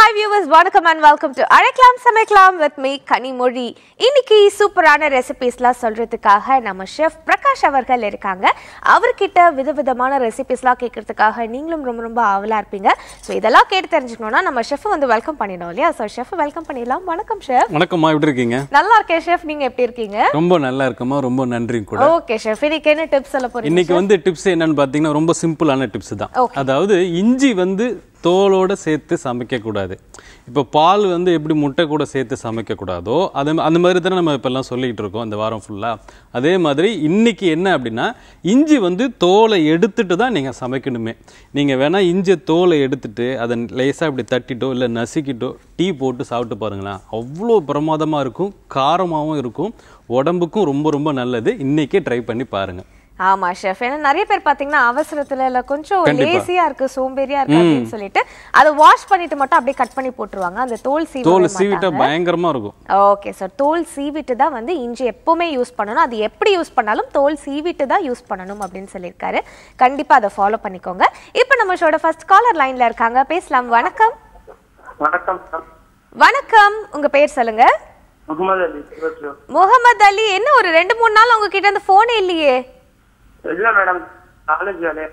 Hi viewers வணக்கம் and welcome to அழைக்கலாம் சமைக்கலாம் வித் மீ கனிமொழி இன்னைக்கு சூப்பரான ரெசிபிஸ்லாம் சொல்றதுக்காக நம்ம ஷெஃப் பிரகாஷ் அவர்கள் இருக்காங்க அவர்கிட்ட விதவிதமான ரெசிபிஸ்லாம் கேட்கறதுக்காக நீங்களும் ரொம்ப ரொம்ப ஆவலா இருப்பீங்க ஸோ இதெல்லாம் கேட்டு தெரிஞ்சுக்கணும்னா நம்ம ஷெஃப் வந்து வெல்கம் பண்ணிடணும் இல்லையா ஸோ ஷெஃப் வெல்கம் பண்ணிடலாம் வணக்கம் ஷெஃப் வணக்கம்மா எப்படி இருக்கீங்க நல்லா இருக்கேன் ஷெஃப் நீங்க எப்படி இருக்கீங்க ரொம்ப நல்லா இருக்கம்மா ரொம்ப நன்றி கூட ஓகே ஷெஃப் இன்னைக்கு என்ன டிப்ஸ் சொல்ல போறீங்க இன்னைக்கு வந்து டிப்ஸ் என்னன்னு பார்த்தீங்கன்னா ரொம்ப சிம்பிளான டிப்ஸ் தான் அதாவது இஞ்சி வந்து தோலோட சேர்த்து சமைக்க கூடாது இப்போ பால் வந்து எப்படி முட்டை கூட சேர்த்து சமைக்க கூடாதோ அது அந்த மாதிரி தானே நம்ம இப்பெல்லாம் சொல்லிக்கிட்டு இருக்கோம் இந்த வாரம் ஃபுல்லாக அதே மாதிரி இன்னைக்கு என்ன அப்படின்னா இஞ்சி வந்து தோலை எடுத்துட்டு தான் நீங்கள் சமைக்கணுமே நீங்கள் வேணால் இஞ்சி தோலை எடுத்துட்டு அதை லேசாக இப்படி தட்டிட்டோ இல்லை நசுக்கிட்டோ டீ போட்டு சாப்பிட்டு பாருங்களேன் அவ்வளோ பிரமாதமாக இருக்கும் காரமாகவும் இருக்கும் உடம்புக்கும் ரொம்ப ரொம்ப நல்லது இன்னைக்கே ட்ரை பண்ணி பாருங்கள் ஆமா ஷெஃப் ஏன்னா நிறைய பேர் பாத்தீங்கன்னா அவசரத்துல இல்ல கொஞ்சம் லேசியா இருக்கு சோம்பேறியா இருக்கு அப்படின்னு சொல்லிட்டு அதை வாஷ் பண்ணிட்டு மட்டும் அப்படியே கட் பண்ணி போட்டுருவாங்க அந்த தோல் சீவி தோல் சீவிட்டா பயங்கரமா இருக்கும் ஓகே சார் தோல் சீவிட்டு தான் வந்து இஞ்சி எப்பவுமே யூஸ் பண்ணணும் அது எப்படி யூஸ் பண்ணாலும் தோல் சீவிட்டு தான் யூஸ் பண்ணணும் அப்படின்னு சொல்லியிருக்காரு கண்டிப்பா அதை ஃபாலோ பண்ணிக்கோங்க இப்போ நம்ம ஷோட ஃபர்ஸ்ட் காலர் லைன்ல இருக்காங்க பேசலாம் வணக்கம் வணக்கம் சார் வணக்கம் உங்க பேர் சொல்லுங்க முகமது அலி சிவசிவம் முகமது அலி என்ன ஒரு ரெண்டு மூணு நாள் உங்ககிட்ட அந்த போனே இல்லையே இல்ல மேடம் காலேஜ் வேலையா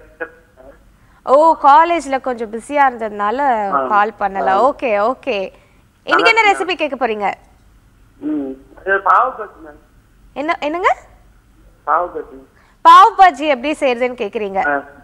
ஓ காலேஜ்ல கொஞ்சம் பிஸியா இருந்ததுனால கால் பண்ணல ஓகே ஓகே இன்னைக்கு என்ன ரெசிபி கேட்க போறீங்க ம் இது பாவு பஜ்ஜி மேம் என்ன என்னங்க பாவு பஜ்ஜி பாவ் பாஜி எப்படி செய்யறதுன்னு கேக்குறீங்க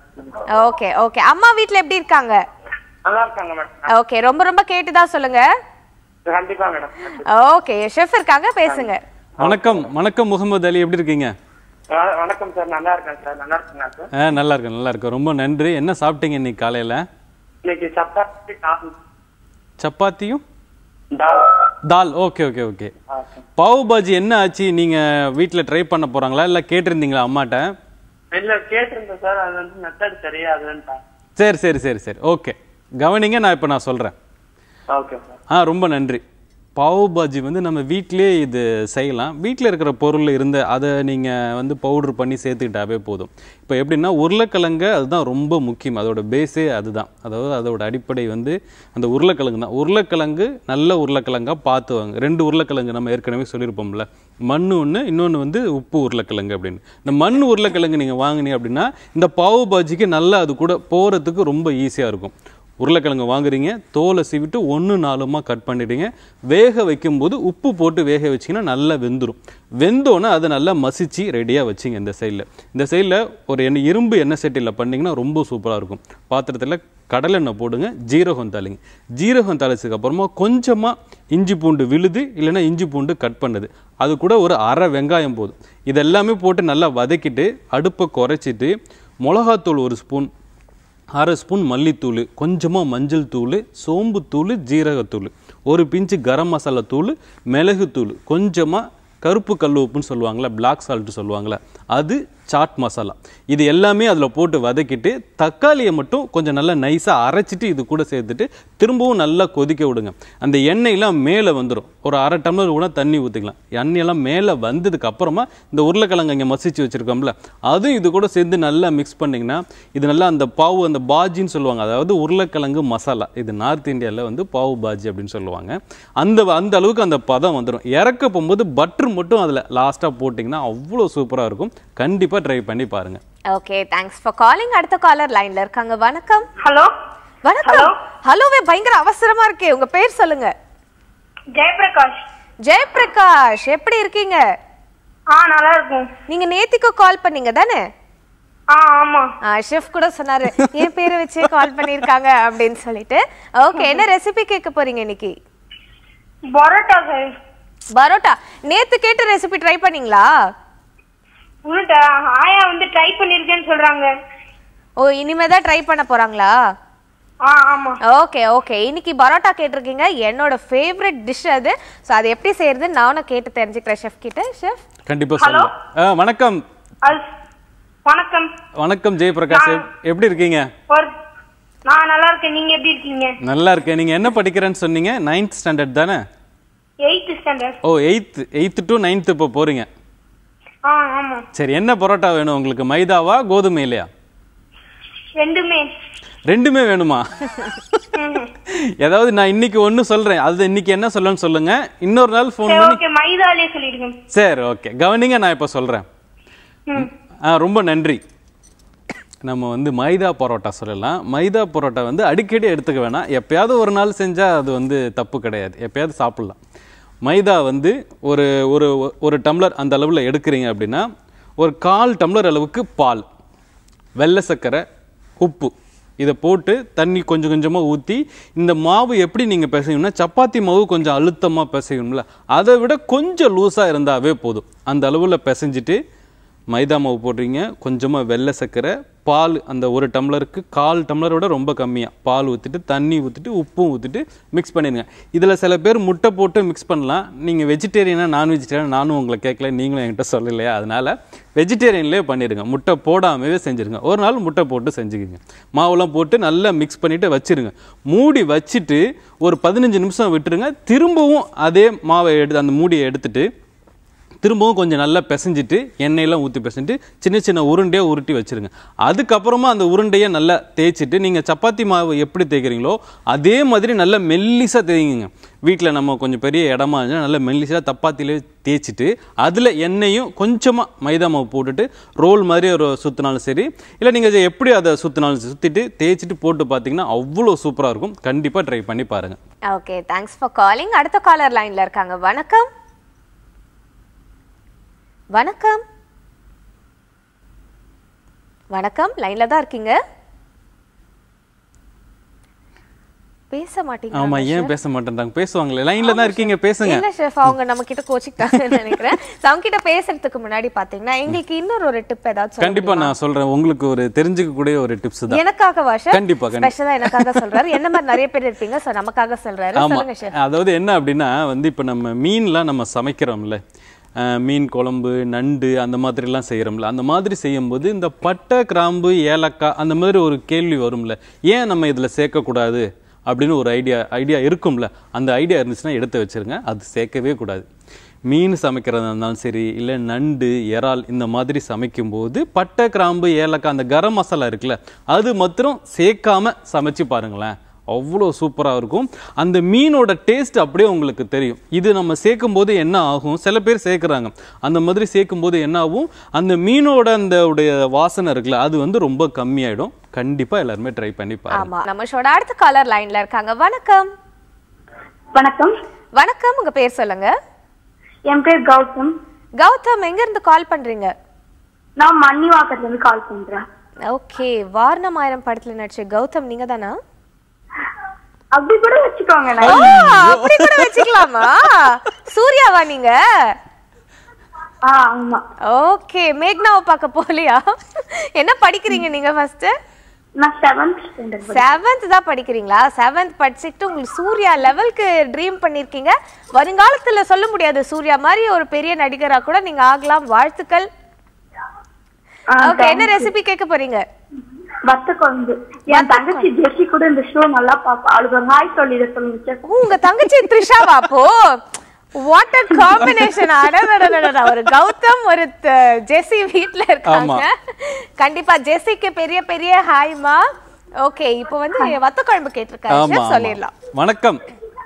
ஆ. ஓகே ஓகே அம்மா வீட்ல எப்படி இருக்காங்க நல்லா இருக்காங்க மேடம் ஓகே ரொம்ப ரொம்ப கேட்டுதா சொல்லுங்க கண்டிப்பா மேடம் ஓகே ஷெஃப் இருக்காங்க பேசுங்க வணக்கம் வணக்கம் முகமது அலி எப்படி இருக்கீங்க வ- வணக்கம் சார் நல்லா இருக்கேன் சார் நல்லா இருக்கேங்க சார் ஆ நல்லா இருக்கேன் நல்லா இருக்கேன் ரொம்ப நன்றி என்ன சாப்பிட்டீங்க இன்னைக்கு காலையில இன்னைக்கு சப்பாத்தி காபி சப்பாத்தியும் தால் தால் ஓகே ஓகே ஓகே ஆ, பாவு பாஜி என்ன ஆச்சு நீங்க வீட்ல ட்ரை பண்ண போறாங்களா இல்ல கேட்டிருந்தீங்களா அம்மாட்ட இல்ல கேட்டிருந்தேன் சார் அது வந்து மெத்தட் தெரியாதுன்ட்டாங்க சரி சரி சரி சரி ஓகே கவனிங்க நான் இப்போ நான் சொல்றேன் ஓகே சார் ஆ ரொம்ப நன்றி பாவு பாஜி வந்து நம்ம வீட்டிலே இது செய்யலாம் வீட்டில் இருக்கிற பொருள் இருந்த அதை நீங்கள் வந்து பவுடர் பண்ணி சேர்த்துக்கிட்டாவே போதும் இப்போ எப்படின்னா உருளைக்கிழங்கு அதுதான் ரொம்ப முக்கியம் அதோட பேஸே அதுதான் அதாவது அதோட அடிப்படை வந்து அந்த உருளைக்கிழங்கு தான் உருளைக்கிழங்கு நல்ல உருளைக்கிழங்கா பார்த்து வாங்க ரெண்டு உருளைக்கிழங்கு நம்ம ஏற்கனவே சொல்லியிருப்போம்ல மண் ஒன்று இன்னொன்று வந்து உப்பு உருளைக்கிழங்கு அப்படின்னு இந்த மண் உருளைக்கிழங்கு நீங்கள் வாங்கினீங்க அப்படின்னா இந்த பாவு பாஜிக்கு நல்லா அது கூட போகிறதுக்கு ரொம்ப ஈஸியாக இருக்கும் உருளைக்கிழங்கு வாங்குறீங்க தோலை சீவிட்டு ஒன்று நாலுமா கட் பண்ணிடுங்க வேக வைக்கும்போது உப்பு போட்டு வேக வச்சிங்கன்னா நல்லா வெந்துடும் வெந்தோன்னே அதை நல்லா மசிச்சு ரெடியாக வச்சிங்க இந்த சைடில் இந்த சைடில் ஒரு எண்ணெய் இரும்பு எண்ணெய் சட்டியில் பண்ணிங்கன்னா ரொம்ப சூப்பராக இருக்கும் பாத்திரத்தில் கடலெண்ணெய் போடுங்க ஜீரகம் தாளிங்க ஜீரகம் தாளிச்சதுக்கு அப்புறமா கொஞ்சமாக இஞ்சி பூண்டு விழுது இல்லைன்னா இஞ்சி பூண்டு கட் பண்ணுது அது கூட ஒரு அரை வெங்காயம் போதும் இதெல்லாமே போட்டு நல்லா வதக்கிட்டு அடுப்பை குறைச்சிட்டு மிளகாத்தூள் ஒரு ஸ்பூன் அரை ஸ்பூன் மல்லித்தூள் கொஞ்சமாக மஞ்சள் தூள் சோம்புத்தூள் ஜீரகத்தூள் ஒரு பிஞ்சு கரம் மசாலா தூள் மிளகுத்தூள் கொஞ்சமாக கருப்பு கல் உப்புன்னு சொல்லுவாங்கள்ல பிளாக் சால்ட் சொல்லுவாங்கள்ல அது சாட் மசாலா இது எல்லாமே அதில் போட்டு வதக்கிட்டு தக்காளியை மட்டும் கொஞ்சம் நல்லா நைஸாக அரைச்சிட்டு இது கூட சேர்த்துட்டு திரும்பவும் நல்லா கொதிக்க விடுங்க அந்த எண்ணெயெல்லாம் மேலே வந்துடும் ஒரு அரை டம்ளர் கூட தண்ணி ஊற்றிக்கலாம் எண்ணெயெல்லாம் மேலே வந்ததுக்கு அப்புறமா இந்த உருளைக்கிழங்கு இங்கே மசிச்சு வச்சுருக்கோம்ல அதுவும் இது கூட சேர்ந்து நல்லா மிக்ஸ் பண்ணிங்கன்னா இது நல்லா அந்த பாவு அந்த பாஜின்னு சொல்லுவாங்க அதாவது உருளைக்கிழங்கு மசாலா இது நார்த் இந்தியாவில் வந்து பாவு பாஜி அப்படின்னு சொல்லுவாங்க அந்த அந்த அளவுக்கு அந்த பதம் வந்துடும் இறக்க போகும்போது பட்டர் மட்டும் அதில் லாஸ்ட்டாக போட்டிங்கன்னா அவ்வளோ சூப்பராக இருக்கும் கண்டிப்பாக ட்ரை பண்ணி பாருங்கள் ஓகே தேங்க்ஸ் ஃபார் காலிங் அடுத்த காலர் லைன்ல இருக்காங்க வணக்கம் ஹலோ வணக்கம் ஹலோவே பயங்கர அவசரமா இருக்கே உங்க பேர் சொல்லுங்க ஜெயபிரகாஷ் ஜெயபிரகாஷ் எப்படி இருக்கீங்க ஆ நல்லா இருக்கும் நீங்க நேத்திக்கு கால் பண்ணீங்க தானே ஆ ஆமா ஷெஃப் கூட சொன்னாரு என் பேரை வச்சே கால் பண்ணிருக்காங்க அப்படின்னு சொல்லிட்டு ஓகே என்ன ரெசிபி கேட்க போறீங்க இன்னைக்கு பரோட்டா சார் பரோட்டா நேத்து கேட்ட ரெசிபி ட்ரை பண்ணீங்களா உன்னிட்ட ஆயா வந்து ட்ரை பண்ணிருக்கேன்னு சொல்றாங்க ஓ இனிமே தான் ட்ரை பண்ண போறாங்களா ஆ ஆமா ஓகே ஓகே இன்னைக்கு பரோட்டா கேட்டிருக்கீங்க என்னோட ஃபேவரட் டிஷ் அது ஸோ அது எப்படி செய்யறது நானும் கேட்டு தெரிஞ்சுக்கிறேன் ஷெஃப் கிட்ட ஷெஃப் கண்டிப்பாக சொல்லுங்கள் ஆ வணக்கம் அது வணக்கம் வணக்கம் ஜெயபிரகாஷ் எப்- எப்படி இருக்கீங்க ஒரு நான் நல்லா இருக்கேன் நீங்க எப்படி இருக்கீங்க நல்லா இருக்கேன் நீங்கள் என்ன படிக்கிறேன்னு சொன்னீங்க நைன்த் ஸ்டாண்டர்ட் தானே eighth standard oh eighth eighth to ninth இப்போ போகிறீங்க ஆ ஆமா சரி என்ன பரோட்டா வேணும் உங்களுக்கு மைதாவா கோதுமையிலையா ரெண்டுமே ரெண்டுமே வேணுமா ஏதாவது நான் இன்னைக்கு ஒண்ணு சொல்றேன் அது இன்னைக்கு என்ன சொல்லணும்னு சொல்லுங்க இன்னொரு நாள் ஃபோன் சரி பண்ணி ஓகே மைதாலே சொல்லிடுங்க சரி ஓகே கவனிங்க நான் இப்போ சொல்றேன் ம் ஆ ரொம்ப நன்றி நம்ம வந்து மைதா பரோட்டா சொல்லலாம் மைதா பரோட்டா வந்து அடிக்கடி எடுத்துக்க வேணாம் எப்பயாவது ஒரு நாள் செஞ்சால் அது வந்து தப்பு கிடையாது எப்பயாவது சாப்பிட்லாம் மைதா வந்து ஒரு ஒரு ஒரு டம்ளர் அந்த அளவில் எடுக்கிறீங்க அப்படின்னா ஒரு கால் டம்ளர் அளவுக்கு பால் வெள்ளை சர்க்கரை உப்பு இதை போட்டு தண்ணி கொஞ்சம் கொஞ்சமாக ஊற்றி இந்த மாவு எப்படி நீங்கள் பிசையணும்னா சப்பாத்தி மாவு கொஞ்சம் அழுத்தமாக பிசையணும்ல அதை விட கொஞ்சம் லூஸாக இருந்தாவே போதும் அந்த அளவில் பிசைஞ்சிட்டு மைதா மாவு போடுறீங்க கொஞ்சமாக வெள்ளை சர்க்கரை பால் அந்த ஒரு டம்ளருக்கு கால் டம்ளரை விட ரொம்ப கம்மியாக பால் ஊற்றிட்டு தண்ணி ஊற்றிட்டு உப்பும் ஊற்றிட்டு மிக்ஸ் பண்ணிடுங்க இதில் சில பேர் முட்டை போட்டு மிக்ஸ் பண்ணலாம் நீங்கள் வெஜிடேரியனா நான் வெஜிடேரியன் நானும் உங்களை கேட்கல நீங்களும் என்கிட்ட சொல்லலையா அதனால் வெஜிடேரியன்லேயே பண்ணிடுங்க முட்டை போடாமவே செஞ்சுருங்க ஒரு நாள் முட்டை போட்டு செஞ்சுக்கிங்க மாவுலாம் போட்டு நல்லா மிக்ஸ் பண்ணிவிட்டு வச்சிருங்க மூடி வச்சுட்டு ஒரு பதினஞ்சு நிமிஷம் விட்டுருங்க திரும்பவும் அதே மாவை எடுத்து அந்த மூடியை எடுத்துட்டு திரும்பவும் கொஞ்சம் நல்லா பிசைஞ்சிட்டு எண்ணெயெல்லாம் ஊற்றி பிசைஞ்சிட்டு சின்ன சின்ன உருண்டையாக உருட்டி வச்சிருங்க அதுக்கப்புறமா அந்த உருண்டையை நல்லா தேய்ச்சிட்டு நீங்கள் சப்பாத்தி மாவு எப்படி தேய்க்கிறீங்களோ அதே மாதிரி நல்லா மெல்லிசாக தேய்ங்க வீட்டில் நம்ம கொஞ்சம் பெரிய இடமா இருந்தால் நல்லா மெல்லிசாக தப்பாத்திலே தேய்ச்சிட்டு அதில் எண்ணெயும் கொஞ்சமாக மைதா மாவு போட்டுட்டு ரோல் மாதிரி ஒரு சுற்றினாலும் சரி இல்லை நீங்கள் எப்படி அதை சுற்றினாலும் சுற்றிட்டு தேய்ச்சிட்டு போட்டு பார்த்தீங்கன்னா அவ்வளோ சூப்பராக இருக்கும் கண்டிப்பாக ட்ரை பண்ணி பாருங்கள் ஓகே தேங்க்ஸ் ஃபார் காலிங் அடுத்த காலர் லைன்ல இருக்காங்க வணக்கம் வணக்கம் வணக்கம் லைன்ல தான் இருக்கீங்க பேச மாட்டீங்க ஆமாம் ஏன் பேச மாட்டேன்றாங்க பேசுவாங்களே லைனில் தான் இருக்கீங்க பேசுங்க இல்ல ஷெஃப் அவங்க நம்ம கிட்ட கோச்சிக்கிட்டாங்கன்னு நினைக்கிறேன் So, அவங்க கிட்ட பேசுறதுக்கு முன்னாடி பாத்தீங்கன்னா எங்களுக்கு இன்னொரு ஒரு டிப் ஏதாவது சொல்ல கண்டிப்பா நான் சொல்றேன் உங்களுக்கு ஒரு தெரிஞ்சுக்கக்கூடிய ஒரு டிப்ஸ் தான் எனக்காக ஷெஃப் கண்டிப்பா, கண்டிப்பா. ஸ்பெஷலா எனக்காக சொல்றாரு என்ன மாதிரி நிறைய பேர் இருப்பீங்க சோ நமக்காக சொல்றாரு ஆமா சொல்லுங்க ஷெஃப் அதாவது என்ன அப்படின்னா வந்து இப்ப நம்ம மீன்லாம் நம்ம சமைக்கிறோம்ல அஹ், மீன் குழம்பு நண்டு அந்த மாதிரிலாம் செய்கிறோம்ல அந்த மாதிரி செய்யும்போது இந்த பட்டை கிராம்பு ஏலக்காய் அந்த மாதிரி ஒரு கேள்வி வரும்ல ஏன் நம்ம இதில் சேர்க்கக்கூடாது அப்படின்னு ஒரு ஐடியா ஐடியா இருக்கும்ல அந்த ஐடியா இருந்துச்சுன்னா எடுத்து வச்சிருங்க அது சேர்க்கவே கூடாது மீன் சமைக்கிறதா இருந்தாலும் சரி இல்லை நண்டு இறால் இந்த மாதிரி சமைக்கும்போது பட்டை கிராம்பு ஏலக்காய் அந்த கரம் மசாலா இருக்குல்ல அது மாத்திரம் சேர்க்காம சமைச்சு பாருங்களேன் அவ்வளோ சூப்பராக இருக்கும் அந்த மீனோட டேஸ்ட் அப்படியே உங்களுக்கு தெரியும் இது நம்ம சேர்க்கும் போது என்ன ஆகும் சில பேர் சேர்க்குறாங்க அந்த மாதிரி சேர்க்கும் போது என்ன ஆகும் அந்த மீனோட அந்த உடைய வாசனை இருக்குல்ல அது வந்து ரொம்ப கம்மியாயிடும் கண்டிப்பாக எல்லாருமே ட்ரை பண்ணி பாருங்க ஆமா நம்ம ஷோட அடுத்த காலர் லைன்ல இருக்காங்க வணக்கம் வணக்கம் வணக்கம் உங்க பேர் சொல்லுங்க என் பேர் கௌதம் கௌதம் எங்க இருந்து கால் பண்றீங்க நான் மன்னிவாக்கத்துல இருந்து கால் பண்றேன் ஓகே வாரணம் ஆயிரம் படத்துல நடிச்ச கௌதம் நீங்க தானா அப்படி கூட வச்சுக்கோங்க ஓ, நான் அப்படி கூட வச்சுக்கலாமா சூர்யாவா நீங்க ஆ ஆமா ஓகே மேக்னாவை பார்க்க போலியா என்ன படிக்கிறீங்க நீங்க ஃபர்ஸ்ட் நான் செவன்த் ஸ்டாண்டர்ட் செவன்த் தான் படிக்கிறீங்களா செவன்த் படிச்சுட்டு உங்களுக்கு சூர்யா லெவலுக்கு ட்ரீம் பண்ணிருக்கீங்க வருங்காலத்துல சொல்ல முடியாது சூர்யா மாதிரி ஒரு பெரிய நடிகரா கூட நீங்க ஆகலாம் வாழ்த்துக்கள் ஓகே என்ன ரெசிபி கேட்க போறீங்க வத்த குழம்பு என் தங்கச்சி ஜெர்சி கூட இந்த ஷோ நல்லா பாப்பா அவளுக்கு ஒரு ஹாய் சொல்லிட சொல்லுங்க chef. ஓ, உங்க தங்கச்சி த்ரிஷாவா அப்போ வாட்டர் காம்பினேஷன் ஒரு கௌதம் ஒரு த- ஜெசி வீட்ல இருக்காங்க கண்டிப்பா ஜெசிக்கு பெரிய பெரிய ஹாய்மா ஓகே இப்போ வந்து வத்த குழம்பு கேட்டிருக்காரு ஆமா chef, ஆமா. சொல்லிடலாம் வணக்கம்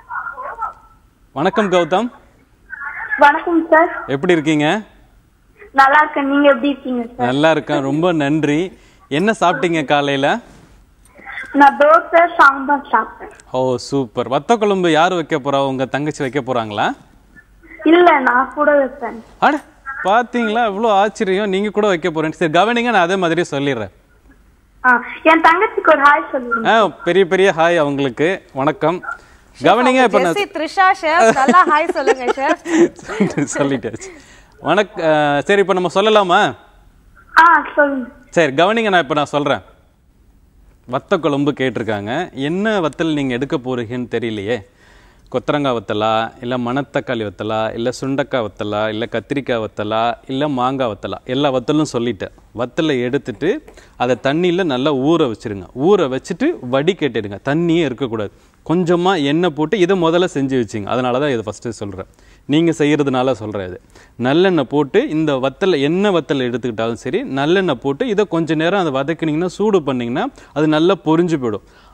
வணக்கம் கௌதம் வணக்கம் சார் எப்படி இருக்கீங்க நல்லா இருக்கேன் நீங்க எப்படி இருக்கீங்க சார் நல்லா இருக்கேன் ரொம்ப நன்றி என்ன சாப்பிட்டீங்க காலையில நான் தோசை சாம்பார் சாப்பிட்டேன் ஓ சூப்பர் வத்த குழம்பு யார் வைக்க போறா உங்க தங்கச்சி வைக்க போறாங்களா இல்ல நான் கூட வைப்பேன் அட பாத்தீங்களா இவ்வளோ ஆச்சரியம் நீங்க கூட வைக்க போறேன் சரி கவனிங்க நான் அதே மாதிரி சொல்லிடுறேன் ஆ, என் தங்கச்சிக்கு ஒரு ஹாய் சொல்லிடுங்க ஆ பெரிய பெரிய ஹாய் அவங்களுக்கு வணக்கம் கவனிங்க இப்ப நான் ஜெசி த்ரிஷா ஷெஃப் நல்லா ஹாய் சொல்லுங்க ஷெஃப் சொல்லிட்டாச்சு வணக் ஆ, சரி இப்போ நம்ம சொல்லலாமா ஆ சொல்லுங்க சரி கவனிங்க நான் இப்போ நான் சொல்றேன் வத்த குழம்பு கேட்டிருக்காங்க என்ன வத்தல் நீங்க எடுக்க போறீங்கன்னு தெரியலையே கொத்தரங்காய் வத்தலா இல்லை மணத்தக்காளி வத்தலா இல்லை சுண்டக்காய் வத்தலா இல்லை கத்திரிக்காய் வத்தலா இல்லை மாங்காய் வத்தலா எல்லா வத்தலும் சொல்லிட்டேன் வத்தலை எடுத்துட்டு அதை தண்ணியில் நல்லா ஊற வச்சிருங்க ஊற வச்சுட்டு வடிகட்டிடுங்க தண்ணியே இருக்கக்கூடாது கொஞ்சமாக எண்ணெய் போட்டு இதை முதல்ல செஞ்சு வச்சிங்க அதனால தான் இதை ஃபஸ்ட்டு சொல்கிறேன் நீங்கள் செய்கிறதுனால சொல்கிறேன் இது நல்லெண்ணெய் போட்டு இந்த வத்தலை எண்ணெய் வத்தலை எடுத்துக்கிட்டாலும் சரி நல்லெண்ணெய் போட்டு இதை கொஞ்ச நேரம் அதை வதக்குனீங்கன்னா சூடு பண்ணிங்கன்னா அது நல்லா பொரிஞ்சு போயிடும்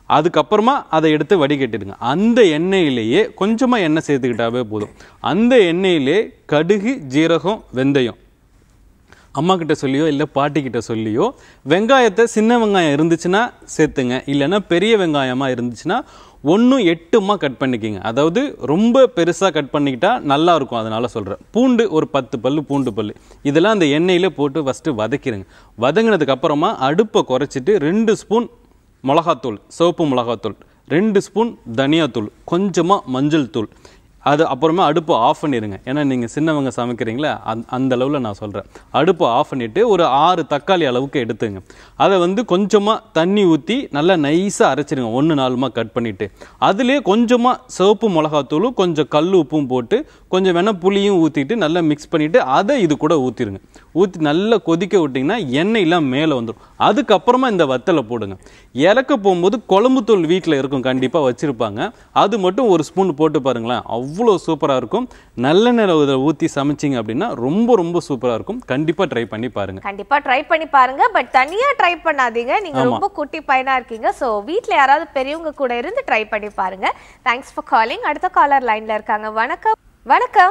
அதுக்கப்புறமா அதை எடுத்து வடிகட்டிடுங்க அந்த எண்ணெயிலேயே கொஞ்சமாக எண்ணெய் சேர்த்துக்கிட்டாவே போதும் அந்த எண்ணெயிலே கடுகு ஜீரகம் வெந்தயம் அம்மா கிட்ட சொல்லியோ இல்லை பாட்டி கிட்ட சொல்லியோ வெங்காயத்தை சின்ன வெங்காயம் இருந்துச்சுன்னா சேர்த்துங்க இல்லைன்னா பெரிய வெங்காயமாக இருந்துச்சுன்னா ஒன்றும் எட்டுமா கட் பண்ணிக்கிங்க அதாவது ரொம்ப பெருசாக கட் பண்ணிக்கிட்டா நல்லா இருக்கும் அதனால சொல்கிறேன் பூண்டு ஒரு பத்து பல்லு பூண்டு பல்லு இதெல்லாம் அந்த எண்ணெயில் போட்டு ஃபஸ்ட்டு வதக்கிடுங்க வதங்கினதுக்கு அப்புறமா அடுப்பை குறைச்சிட்டு ரெண்டு ஸ்பூன் மிளகாத்தூள் சிவப்பு மிளகாத்தூள் ரெண்டு ஸ்பூன் தனியாத்தூள் கொஞ்சமாக மஞ்சள் தூள் அது அப்புறமா அடுப்பு ஆஃப் பண்ணிடுங்க ஏன்னா நீங்கள் சின்னவங்க சமைக்கிறீங்களா அந் அந்த அளவில் நான் சொல்கிறேன் அடுப்பு ஆஃப் பண்ணிவிட்டு ஒரு ஆறு தக்காளி அளவுக்கு எடுத்துங்க அதை வந்து கொஞ்சமாக தண்ணி ஊற்றி நல்லா நைஸாக அரைச்சிடுங்க ஒன்று நாலுமா கட் பண்ணிவிட்டு அதுலேயே கொஞ்சமாக சிவப்பு மிளகாத்தூளும் கொஞ்சம் கல் உப்பும் போட்டு கொஞ்சம் வேணால் புளியும் ஊற்றிட்டு நல்லா மிக்ஸ் பண்ணிவிட்டு அதை இது கூட ஊற்றிடுங்க ஊற்றி நல்லா கொதிக்க விட்டிங்கன்னா எண்ணெயெல்லாம் மேலே வந்துடும் அதுக்கப்புறமா இந்த வத்தலை போடுங்க இறக்க போகும்போது குழம்புத்தூள் வீட்டில் இருக்கும் கண்டிப்பாக வச்சுருப்பாங்க அது மட்டும் ஒரு ஸ்பூன் போட்டு பாருங்களேன் அவ்வளோ சூப்பராக இருக்கும் நல்லெண்ணெய் இதில் ஊற்றி சமைச்சிங்க அப்படின்னா ரொம்ப ரொம்ப சூப்பராக இருக்கும் கண்டிப்பாக ட்ரை பண்ணி பாருங்க கண்டிப்பா ட்ரை பண்ணி பாருங்க பட் தனியா ட்ரை பண்ணாதீங்க நீங்க ஆமா. ரொம்ப குட்டி பையனா இருக்கீங்க சோ வீட்ல யாராவது பெரியவங்க கூட இருந்து ட்ரை பண்ணி பாருங்க தேங்க்ஸ் ஃபார் காலிங் அடுத்த காலர் லைன்ல இருக்காங்க வணக்கம் வணக்கம்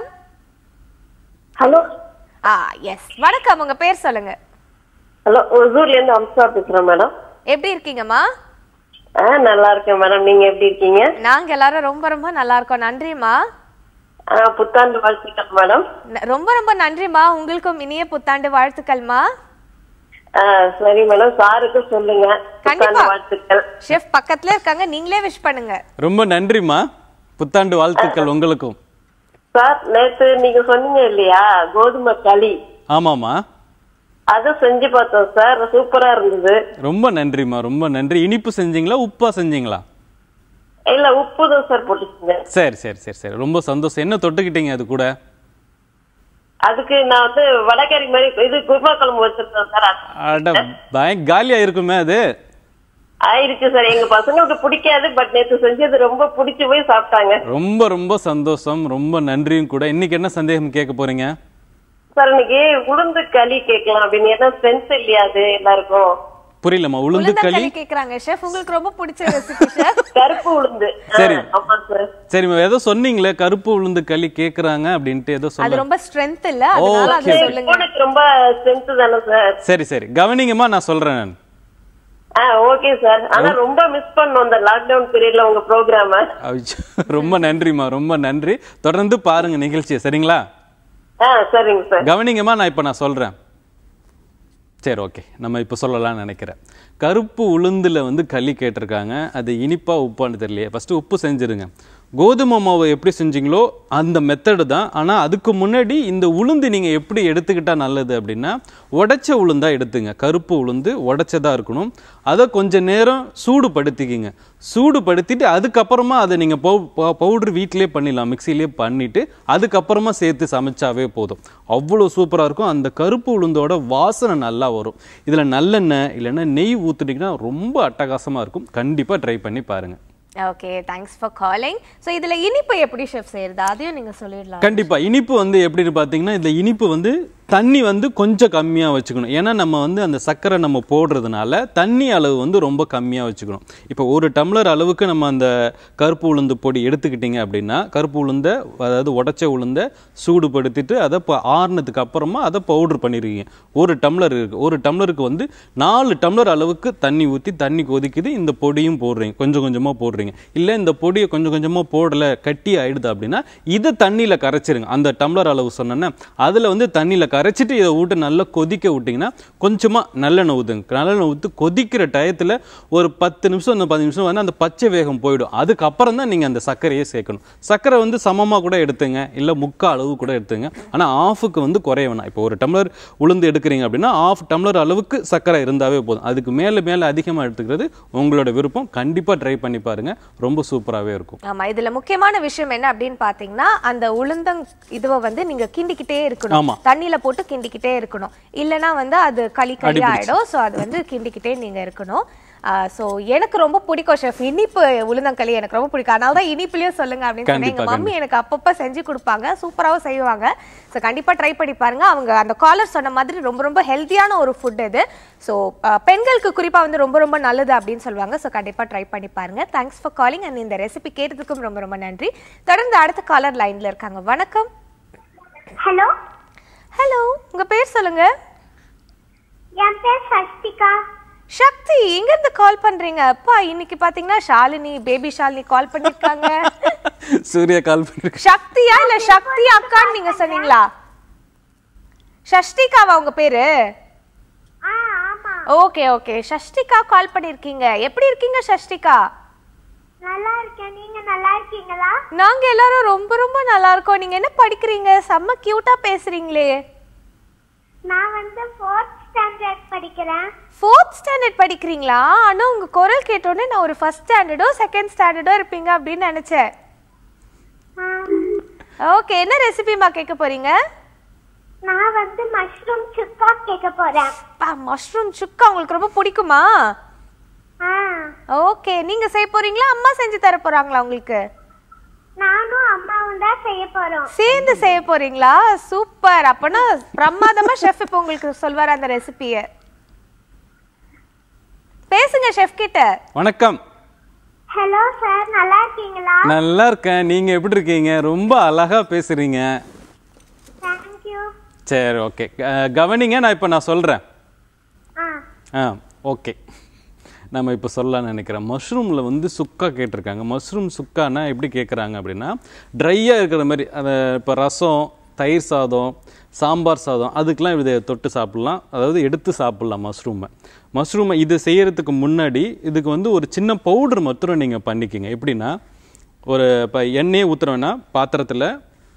ஹலோ ஆ எஸ் வணக்கம் உங்க பேர் சொல்லுங்க ஹலோ ஒசூர்ல இருந்து அம்சா பேசுறேன் மேடம் எப்படி இருக்கீங்கம்மா ஆ நல்லா இருக்கேன் மேடம் நீங்க எப்படி இருக்கீங்க நாங்க எல்லாரும் ரொம்ப ரொம்ப நல்லா இருக்கோம் நன்றிம்மா ஆ, புத்தாண்டு வாழ்த்துக்கள் மேடம் ந- ரொம்ப ரொம்ப நன்றிம்மா உங்களுக்கும் இனிய புத்தாண்டு வாழ்த்துக்கள்மா ஆ, சரி மேடம் சாருக்கும் சொல்லுங்க புத்தாண்டு கண்டிப்பா. வாழ்த்துக்கள் ஷெஃப் பக்கத்துல இருக்காங்க நீங்களே விஷ் பண்ணுங்க ரொம்ப நன்றிம்மா புத்தாண்டு வாழ்த்துக்கள் உங்களுக்கும் சார் நேத்து நீங்க சொன்னீங்க இல்லையா கோதுமை களி ஆமாம்மா அதை செஞ்சு பார்த்தோம் சார் சூப்பரா இருந்தது ரொம்ப நன்றிம்மா ரொம்ப நன்றி இனிப்பு செஞ்சீங்களா உப்பா செஞ்சீங்களா இல்ல உப்பு தான் சார் போட்டுச்சுங்க சரி சரி சரி சரி ரொம்ப சந்தோஷம் என்ன தொட்டுக்கிட்டீங்க அது கூட அதுக்கு நான் வந்து வடகறி மாதிரி இது குருமா குழம்பு வச்சிருக்கேன் சார் அது அட பய காலியாக இருக்குமே அது ஆயிருக்கு சார் எங்க பசங்களுக்கு பிடிக்காது பட் நேத்து செஞ்சது ரொம்ப பிடிச்சு போய் சாப்பிட்டாங்க ரொம்ப ரொம்ப சந்தோஷம் ரொம்ப நன்றியும் கூட இன்னைக்கு என்ன சந்தேகம் கேட்க போறீங்க சார் இன்னைக்கு உளுந்து களி கேட்கலாம் அப்படின்னு ஏன்னா ஸ்ட்ரென்த் இல்லையா அது எல்லாருக்கும் புரியலம்மா உளுந்து களி உளுந்தங்களி கேக்குறாங்க ஷெஃப் உங்களுக்கு ரொம்ப பிடிச்ச ரெசிபி ஷெஃப் கருப்பு உளுந்து ஆ, சரி. ஆமா சார் சரிம்மா ஏதோ சொன்னீங்களே கருப்பு உளுந்து களி கேக்குறாங்க அப்படின்ட்டு ஏதோ அது சொல்ல ரொம்ப ஸ்ட்ரென்த் இல்ல அதனால அதை Okay. சொல்லுங்க உனக்கு ரொம்ப ஸ்ட்ரென்த் தானே சார் சரி சரி கவனிங்கம்மா நான் சொல்றேன் நான் ஆ ஓகே சார் ஆனா ரொம்ப மிஸ் பண்ணோம் அந்த லாக்டவுன் பீரியட்ல உங்க ப்ரோக்ராம ஐயோ, ரொம்ப நன்றிம்மா ரொம்ப நன்றி தொடர்ந்து பாருங்க நிகழ்ச்சியை சரிங்களா ஆ சரிங்க சார் கவனிங்கம்மா நான் இப்போ நான் சொல்கிறேன் சரி ஓகே நம்ம இப்போ சொல்லலாம்னு நினைக்கிறேன் கருப்பு உளுந்துல வந்து களி கேட்டிருக்காங்க அது இனிப்பா உப்பான்னு தெரியலையே ஃபஸ்ட்டு உப்பு செஞ்சிருங்க கோதுமை மாவை எப்படி செஞ்சீங்களோ அந்த மெத்தடு தான் ஆனால் அதுக்கு முன்னாடி இந்த உளுந்து நீங்கள் எப்படி எடுத்துக்கிட்டா நல்லது அப்படின்னா உடைச்ச உளுந்தா எடுத்துங்க கருப்பு உளுந்து உடைச்சதா இருக்கணும் அதை கொஞ்ச நேரம் சூடுபடுத்திக்கிங்க சூடுபடுத்திட்டு அதுக்கப்புறமா அதை நீங்கள் பவு பவுட்ரு வீட்டிலே பண்ணிடலாம் மிக்சிலே பண்ணிட்டு அதுக்கப்புறமா சேர்த்து சமைச்சாவே போதும் அவ்வளோ சூப்பராக இருக்கும் அந்த கருப்பு உளுந்தோட வாசனை நல்லா வரும் இதில் நல்லெண்ணெய் இல்லைன்னா நெய் ஊற்றுனீங்கன்னா ரொம்ப அட்டகாசமாக இருக்கும் கண்டிப்பாக ட்ரை பண்ணி பாருங்கள் okay thanks for calling so இதுல இனிப்பு எப்படி ஷெஃப் செய்யறது அதையும் நீங்க சொல்லிடலாம் கண்டிப்பா இனிப்பு வந்து எப்படின்னு பார்த்தீங்கன்னா இதுல இனிப்பு வந்து தண்ணி வந்து கொஞ்சம் கம்மியாக வச்சுக்கணும் ஏன்னா நம்ம வந்து அந்த சர்க்கரை நம்ம போடுறதுனால தண்ணி அளவு வந்து ரொம்ப கம்மியாக வச்சுக்கணும் இப்போ ஒரு டம்ளர் அளவுக்கு நம்ம அந்த கருப்பு உளுந்து பொடி எடுத்துக்கிட்டீங்க அப்படின்னா கருப்பு உளுந்த அதாவது உடச்ச உளுந்த சூடுபடுத்திட்டு அதை இப்போ ஆறுனதுக்கு அப்புறமா அதை பவுட்ரு பண்ணிருக்கீங்க ஒரு டம்ளர் இருக்கு ஒரு டம்ளருக்கு வந்து நாலு டம்ளர் அளவுக்கு தண்ணி ஊற்றி தண்ணி கொதிக்குது இந்த பொடியும் போடுறீங்க கொஞ்சம் கொஞ்சமாக போடுறீங்க இல்லை இந்த பொடியை கொஞ்சம் கொஞ்சமாக போடலை கட்டி ஆயிடுது அப்படின்னா இதை தண்ணியில் கரைச்சிருங்க அந்த டம்ளர் அளவு சொன்னேன்னா அதில் வந்து தண்ணியில் கரைச்சிட்டு இதை விட்டு நல்லா கொதிக்க விட்டிங்கன்னா கொஞ்சமாக நல்லெண்ணெய் ஊற்றுங்க நல்லெண்ணெய் ஊற்றி கொதிக்கிற டயத்தில் ஒரு பத்து நிமிஷம் இந்த பதினஞ்சு நிமிஷம் வந்து அந்த பச்சை வேகம் போயிடும் அதுக்கப்புறம் தான் நீங்கள் அந்த சர்க்கரையை சேர்க்கணும் சர்க்கரை வந்து சமமாக கூட எடுத்துங்க இல்லை முக்கால் அளவு கூட எடுத்துங்க ஆனால் ஆஃபுக்கு வந்து குறைய வேணாம் இப்போ ஒரு டம்ளர் உளுந்து எடுக்கிறீங்க அப்படின்னா ஆஃப் டம்ளர் அளவுக்கு சர்க்கரை இருந்தாவே போதும் அதுக்கு மேலே மேலே அதிகமாக எடுத்துக்கிறது உங்களோட விருப்பம் கண்டிப்பாக ட்ரை பண்ணி பாருங்க ரொம்ப சூப்பராகவே இருக்கும் ஆமா இதுல முக்கியமான விஷயம் என்ன அப்படின்னு பாத்தீங்கன்னா அந்த உளுந்தங் இதுவை வந்து நீங்க கிண்டிக்கிட்டே இருக்கணும் ஆமா. தண்ணியில போட்டு கிண்டிக்கிட்டே இருக்கணும் இல்லனா வந்து அது களி களி அடிபிடிச்சு. ஆயிடும் சோ அது வந்து கிண்டிக்கிட்டே நீங்க இருக்கணும் ஸோ எனக்கு ரொம்ப பிடிக்கும் ஷெஃப் இனிப்பு உளுந்தங்களி எனக்கு ரொம்ப பிடிக்கும் அதனால தான் இனிப்புலயும் சொல்லுங்க அப்படின்னு சொன்னேன் எங்க கண்டிப்பா, மம்மி எனக்கு அப்பப்போ செஞ்சு கொடுப்பாங்க சூப்பராகவும் செய்வாங்க ஸோ கண்டிப்பா ட்ரை பண்ணி பாருங்க அவங்க அந்த காலர் சொன்ன மாதிரி ரொம்ப ரொம்ப ஹெல்த்தியான ஒரு ஃபுட் இது ஸோ பெண்களுக்கு குறிப்பா வந்து ரொம்ப ரொம்ப நல்லது அப்படின்னு சொல்லுவாங்க ஸோ கண்டிப்பா ட்ரை பண்ணி பாருங்க தேங்க்ஸ் ஃபார் காலிங் அண்ட் இந்த ரெசிபி கேட்டதுக்கும் ரொம்ப ரொம்ப நன்றி தொடர்ந்து அடுத்த காலர் லைன்ல இருக்காங்க வணக்கம் ஹலோ ஹலோ உங்க பேர் சொல்லுங்க என் பேர் சஷ்டிகா சக்தி எங்க இருந்து கால் பண்றீங்க அப்பா இன்னைக்கு பாத்தீங்கன்னா ஷாலினி பேபி ஷாலினி கால் பண்ணிருக்காங்க சூர்யா கால் பண்ணிருக்க சக்தியா இல்ல சக்தி அக்கான்னு நீங்க சொன்னீங்களா ஷஷ்டிகாவா உங்க பேரு ஆ ஆமா ஓகே ஓகே ஷஷ்டிகா கால் பண்ணிருக்கீங்க எப்படி இருக்கீங்க ஷஷ்டிகா நல்லா இருக்கேன் நீங்க நல்லா இருக்கீங்களா நாங்க எல்லாரும் ரொம்ப ரொம்ப நல்லா இருக்கோம் நீங்க என்ன படிக்கிறீங்க செம்ம கியூட்டா பேசுறீங்களே நான் வந்து ஃபோர்த் ஸ்டாண்டர்ட் படிக்கிறேன் ஃபோர்த் ஸ்டாண்டர்ட் படிக்கிறீங்களா ஆனா உங்க குரல் கேட்டோடனே நான் ஒரு ஃபர்ஸ்ட் ஸ்டாண்டர்டோ செகண்ட் ஸ்டாண்டர்டோ இருப்பீங்க அப்படின்னு நினைச்சேன் ஆ, ஓகே என்ன ரெசிபிமா கேட்க போறீங்க நான் வந்து மஷ்ரூம் சுக்கா கேட்க போறேன் மஷ்ரூம் சுக்கா உங்களுக்கு ரொம்ப பிடிக்குமா ஆ ஓகே நீங்க செய்ய போறீங்களா அம்மா செஞ்சு தர போறாங்களா உங்களுக்கு நானும் அம்மாவும் தான் செய்ய போறோம் சேர்ந்து செய்ய போறீங்களா சூப்பர் அப்பனா பிரமாதமா ஷெஃப் இப்போ உங்களுக்கு சொல்வார் அந்த ரெசிபிய பேசுங்க ஷெஃப் கிட்ட வணக்கம் ஹலோ சார் நல்லா இருக்கீங்களா நல்லா இருக்கேன் நீங்க எப்படி இருக்கீங்க ரொம்ப அழகா பேசுறீங்க தேங்க்யூ சரி ஓகே கவனிங்க நான் இப்போ நான் சொல்றேன் ஆ ஆ ஓகே நம்ம இப்போ சொல்லலாம்னு நினைக்கிறேன் மஷ்ரூமில் வந்து சுக்கா கேட்டிருக்காங்க மஷ்ரூம் சுக்கானா எப்படி கேட்குறாங்க அப்படின்னா ட்ரையாக இருக்கிற மாதிரி அதை இப்போ ரசம் தயிர் சாதம் சாம்பார் சாதம் அதுக்கெலாம் இதை தொட்டு சாப்பிட்லாம் அதாவது எடுத்து சாப்பிட்லாம் மஷ்ரூமை மஷ்ரூமை இது செய்யறதுக்கு முன்னாடி இதுக்கு வந்து ஒரு சின்ன பவுடர் மாத்திரம் நீங்கள் பண்ணிக்கங்க எப்படின்னா ஒரு இப்போ எண்ணெயை ஊற்றுறோன்னா பாத்திரத்தில்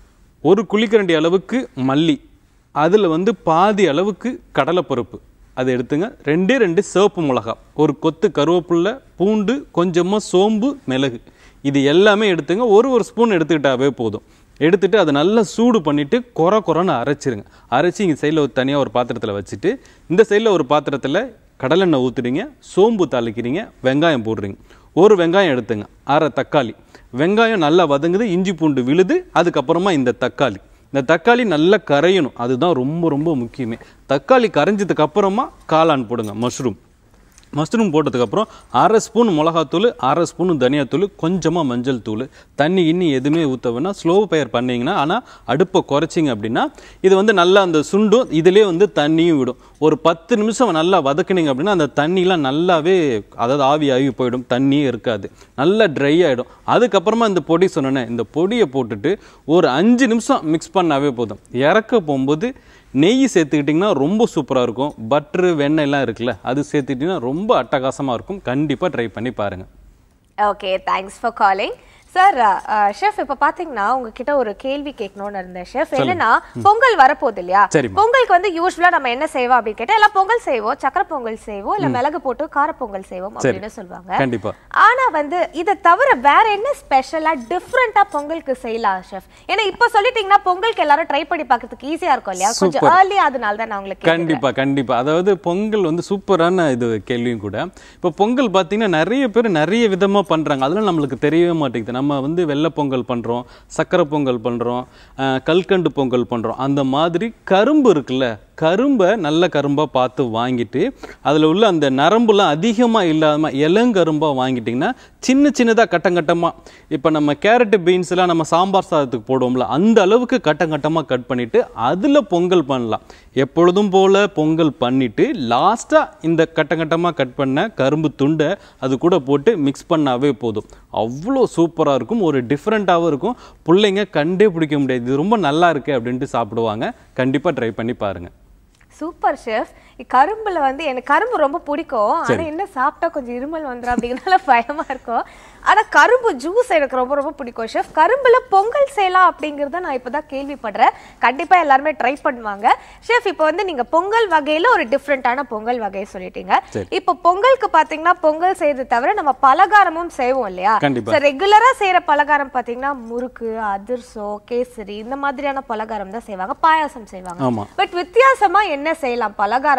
ஒரு குழிக்கரண்டி அளவுக்கு மல்லி அதில் வந்து பாதி அளவுக்கு கடலைப்பருப்பு அதை எடுத்துங்க ரெண்டே ரெண்டு சிவப்பு மிளகா ஒரு கொத்து கருவேப்பில்லை பூண்டு கொஞ்சமாக சோம்பு மிளகு இது எல்லாமே எடுத்துங்க ஒரு ஒரு ஸ்பூன் எடுத்துக்கிட்டாவே போதும் எடுத்துட்டு அதை நல்லா சூடு பண்ணிட்டு கொர கொரன்னு அரைச்சிருங்க அரைச்சி இங்கே சைடில் ஒரு தனியாக ஒரு பாத்திரத்தில் வச்சுட்டு இந்த சைடில் ஒரு பாத்திரத்தில் கடலெண்ணெய் ஊற்றுறீங்க சோம்பு தாளிக்கிறீங்க வெங்காயம் போடுறீங்க ஒரு வெங்காயம் எடுத்துங்க அரை தக்காளி வெங்காயம் நல்லா வதங்குது இஞ்சி பூண்டு விழுது அதுக்கப்புறமா இந்த தக்காளி இந்த தக்காளி நல்லா கரையணும் அதுதான் ரொம்ப ரொம்ப முக்கியமே தக்காளி கரைஞ்சதுக்கு அப்புறமா காளான் போடுங்க மஷ்ரூம் மஷ்ரூம் போட்டதுக்கப்புறம் அரை ஸ்பூன் மிளகாத்தூள் அரை ஸ்பூன் தனியாத்தூள் கொஞ்சமாக மஞ்சள் தூள் தண்ணி இன்னி எதுவுமே ஊற்ற வேணா ஸ்லோ பயர் பண்ணீங்கன்னா ஆனால் அடுப்பை குறைச்சிங்க அப்படின்னா இது வந்து நல்லா அந்த சுண்டும் இதிலே வந்து தண்ணியும் விடும் ஒரு பத்து நிமிஷம் நல்லா வதக்குனீங்க அப்படின்னா அந்த தண்ணிலாம் நல்லாவே அதாவது ஆவி ஆகி போயிடும் தண்ணியே இருக்காது நல்லா ட்ரை ஆகிடும் அதுக்கப்புறமா இந்த பொடி சொன்னேனே இந்த பொடியை போட்டுட்டு ஒரு அஞ்சு நிமிஷம் மிக்ஸ் பண்ணாவே போதும் இறக்க போகும்போது நெய் சேர்த்துக்கிட்டிங்கன்னா ரொம்ப சூப்பராக இருக்கும் பட்ரு வெண்ணெய் எல்லாம் இருக்குல்ல அது சேர்த்துக்கிட்டிங்கன்னா ரொம்ப அட்டகாசமாக இருக்கும் கண்டிப்பாக ட்ரை பண்ணி பாருங்கள் okay thanks for calling sir chef இப்ப பாத்தீங்கன்னா உங்ககிட்ட ஒரு கேள்வி கேட்கணும்னு இருந்தேன் ஷெஃப் என்னன்னா பொங்கல் வரப்போகுது இல்லையா சரிம்மா. பொங்கலுக்கு வந்து யூஸ்வலா நம்ம என்ன செய்வோம் அப்படின்னு கேட்டா எல்லாம் பொங்கல் செய்வோம் சக்கரை பொங்கல் செய்வோம் இல்ல மிளகு போட்டு கார பொங்கல் செய்வோம் அப்படின்னு சொல்லுவாங்க கண்டிப்பா. ஆனா வந்து இதை தவிர வேற என்ன ஸ்பெஷலா டிஃப்ரெண்டா பொங்கலுக்கு செய்யலாம் ஷெஃப் ஏன்னா இப்ப சொல்லிட்டீங்கன்னா பொங்கலுக்கு எல்லாரும் ட்ரை பண்ணி பார்க்கிறதுக்கு ஈஸியா இருக்கும் இல்லையா கொஞ்சம் Super. ஏர்லி அதனால தான் நான் உங்களுக்கு கேக்குறேன். கண்டிப்பா கண்டிப்பா அதாவது பொங்கல் வந்து சூப்பரான இது கேள்வியும் கூட இப்போ பொங்கல் பார்த்தீங்கன்னா நிறைய பேர் நிறைய விதமா பண்றாங்க அதெல்லாம் நம்மளுக்கு தெரியவே மாட்டேங்குது நம்ம வந்து வெள்ளை பொங்கல் பண்றோம் சக்கரை பொங்கல் பண்றோம் அஹ், கல்கண்டு பொங்கல் பண்றோம் அந்த மாதிரி கரும்பு இருக்குல்ல கரும்பை நல்ல கரும்பா பார்த்து வாங்கிட்டு அதில் உள்ள அந்த நரம்புலாம் அதிகமாக இல்லாமல் இளங்கரும்பாக வாங்கிட்டிங்கன்னா சின்ன சின்னதாக கட்டங்கட்டமாக இப்போ நம்ம கேரட்டு பீன்ஸ்லாம் நம்ம சாம்பார் சாதத்துக்கு போடுவோம்ல அந்த அளவுக்கு கட்டங்கட்டமாக கட் பண்ணிவிட்டு அதில் பொங்கல் பண்ணலாம் எப்பொழுதும் போல் பொங்கல் பண்ணிவிட்டு லாஸ்ட்டாக இந்த கட்டங்கட்டமாக கட் பண்ண கரும்பு துண்டை அது கூட போட்டு மிக்ஸ் பண்ணாவே போதும் அவ்வளோ சூப்பராக இருக்கும் ஒரு டிஃப்ரெண்ட்டாகவும் இருக்கும் பிள்ளைங்க கண்டே பிடிக்க முடியாது இது ரொம்ப நல்லா இருக்கு அப்படின்ட்டு சாப்பிடுவாங்க கண்டிப்பாக ட்ரை பண்ணி பாருங்கள் சூப்பர் ஷெஃப் கரும்புல வந்து எனக்கு கரும்பு ரொம்ப பிடிக்கும் ஆனா என்ன சாப்பிட்டா கொஞ்சம் இருமல் வந்துடும் அப்படிங்கறதுனால பயமா இருக்கும் ஆனா கரும்பு ஜூஸ் எனக்கு ரொம்ப ரொம்ப பிடிக்கும் ஷெஃப் கரும்புல பொங்கல் செய்யலாம் அப்படிங்கறத நான் இப்பதான் கேள்விப்படுறேன் கண்டிப்பா எல்லாருமே ட்ரை பண்ணுவாங்க ஷெஃப் இப்போ வந்து நீங்க பொங்கல் வகையில ஒரு டிஃப்ரெண்டான பொங்கல் வகையை சொல்லிட்டீங்க சரி. இப்போ பொங்கலுக்கு பாத்தீங்கன்னா பொங்கல் செய்யறது தவிர நம்ம பலகாரமும் செய்வோம் இல்லையா கண்டிப்பா. ரெகுலரா செய்யற பலகாரம் பாத்தீங்கன்னா முறுக்கு அதிர்சம் கேசரி இந்த மாதிரியான பலகாரம் தான் செய்வாங்க பாயாசம் செய்வாங்க ஆமா. பட் வித்தியாசமா என்ன செய்யலாம் பலகார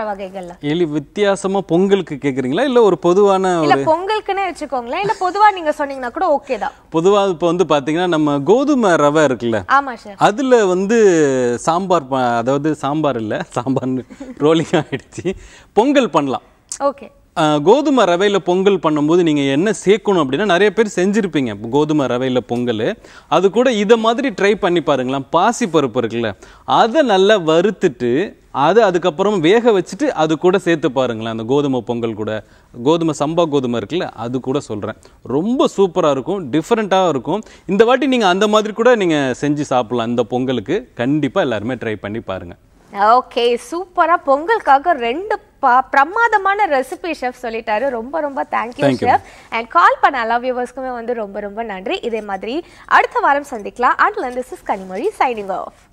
வகைகள்ல எலி வித்தியாசமா பொங்கலுக்கு கேக்குறீங்களா இல்ல ஒரு பொதுவான இல்ல ஒரு பொங்கலுக்குன்னே வச்சுக்கோங்களேன் இல்ல பொதுவா நீங்க சொன்னீங்கன்னா கூட ஓகே தான் பொதுவா இப்போ வந்து பாத்தீங்கன்னா நம்ம கோதுமை ரவை இருக்குல்ல ஆமா ஷெஃப் அதுல வந்து சாம்பார் ப- அதாவது சாம்பார் இல்ல சாம்பார்னு ரோலிங் ஆயிடுச்சு பொங்கல் பண்ணலாம் ஓகே ஆஹ், கோதுமை ரவையில பொங்கல் பண்ணும்போது நீங்க என்ன சேர்க்கணும் அப்படின்னா நிறைய பேர் செஞ்சிருப்பீங்க கோதுமை ரவையில பொங்கல் அது கூட இதை மாதிரி ட்ரை பண்ணி பாருங்களேன் பாசி பருப்பு இருக்குல்ல அதை நல்லா வறுத்துட்டு அதை அதுக்கப்புறம் வேக வச்சுட்டு அது கூட சேர்த்து பாருங்களேன் அந்த கோதுமை பொங்கல் கூட கோதுமை சம்பா கோதுமை இருக்குல்ல அது கூட சொல்றேன் ரொம்ப சூப்பரா இருக்கும் டிஃப்ரெண்ட்டாக இருக்கும் இந்த வாட்டி நீங்க அந்த மாதிரி கூட நீங்க செஞ்சு சாப்பிடலாம் இந்த பொங்கலுக்கு கண்டிப்பா எல்லாருமே ட்ரை பண்ணி பாருங்க ஓகே சூப்பரா பொங்கலுக்காக ரெண்டு ப- பிரமாதமான ரெசிபி ஷெஃப் சொல்லிட்டாரு ரொம்ப ரொம்ப thank you Thank you. Chef and call பண்ண எல்லா வியூவர்ஸ்க்குமே வந்து ரொம்ப ரொம்ப நன்றி இதே மாதிரி அடுத்த வாரம் சந்திக்கலாம் and this is Kanimozhi signing of